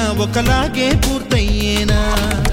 ఒకలాగే పూర్తయ్యేనా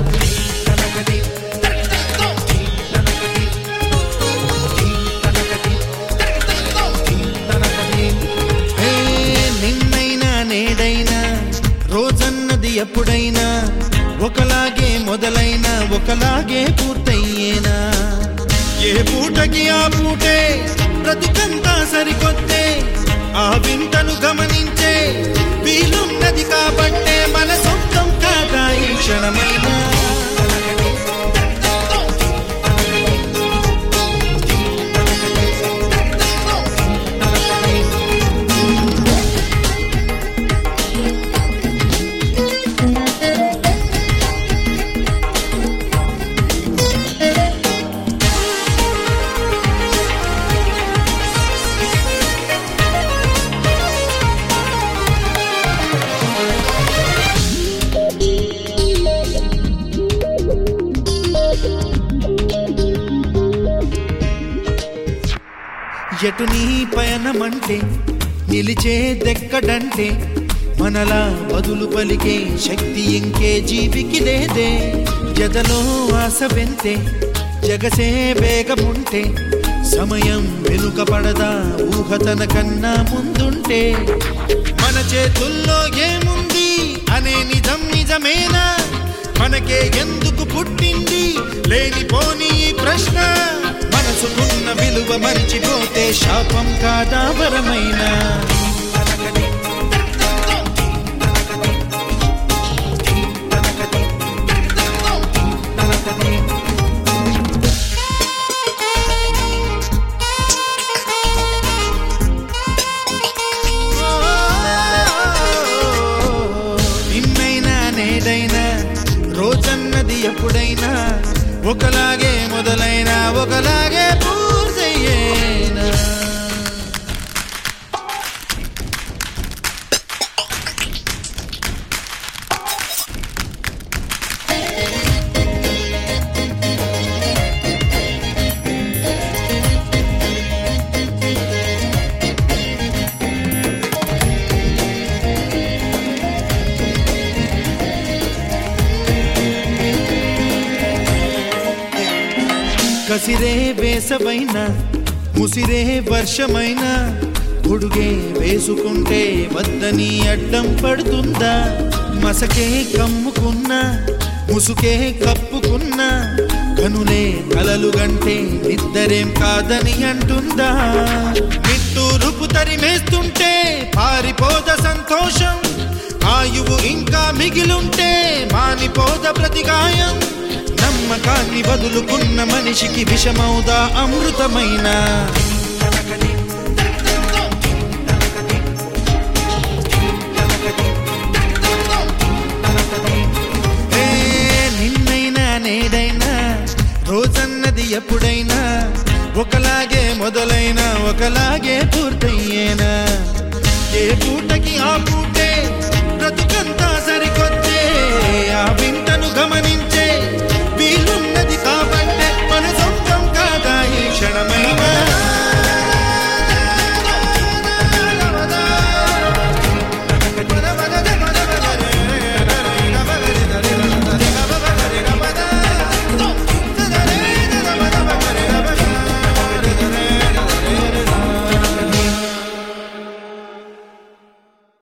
ఏ నిన్నైనా నేడైనా రోజన్నది ఎప్పుడైనా ఒకలాగే మొదలైన ఒకలాగే పూర్తయ్యేనా ఏ పూటకి ఆ పూటే బ్రతుకంతా సరికొత్తే ఆ వింతను గమనించే వీలున్నది కాబట్టే మన సొంతం కాదా ఈ క్షణమైనా ఎటు నీ పయనమంటే నిలిచే దెక్కడంటే మనలా బదులు పలికే శక్తి ఇంకే జీవికి లేదే జదలో ఆశ వెంతే జగసే వేగముంటే సమయం వెనుక పడదా ఊహ తన కన్నా ముందుంటే మన చేతుల్లో ఏముంది అనే నిజం నిజమేనా మనకే ఎందుకు పుట్టింది లేనిపోని ఈ ప్రశ్న మనసుకున్న విలువ మరిచిపోతే శాపం కాదా వరమైనా నిన్నైనా నేడైనా రోజన్నది ఎప్పుడైనా ఒకలాగే మొదలైన ఒకలాగే పూర్తయ్యేనా కసిరే వేసవైనా ముసిరే వర్షమైనా గొడుగే వేసుకుంటే వద్దని అడ్డం పడుతుందా మసకే కమ్ముకున్నా ముసుకే కప్పుకున్నా కనులే కలలు గంటే నిద్దరేం కాదని అంటుందా నిట్టూరుపు తరిమేస్తుంటే పారిపోద సంతోషం ఆయువు ఇంకా మిగిలుంటే మానిపోద ప్రతిగాయం నమ్మకాన్ని వదులుకున్న మనిషికి విషమౌదా అమృతమైన ఏ నిన్నైనా నేడైనా రోజన్నది ఎప్పుడైనా ఒకలాగే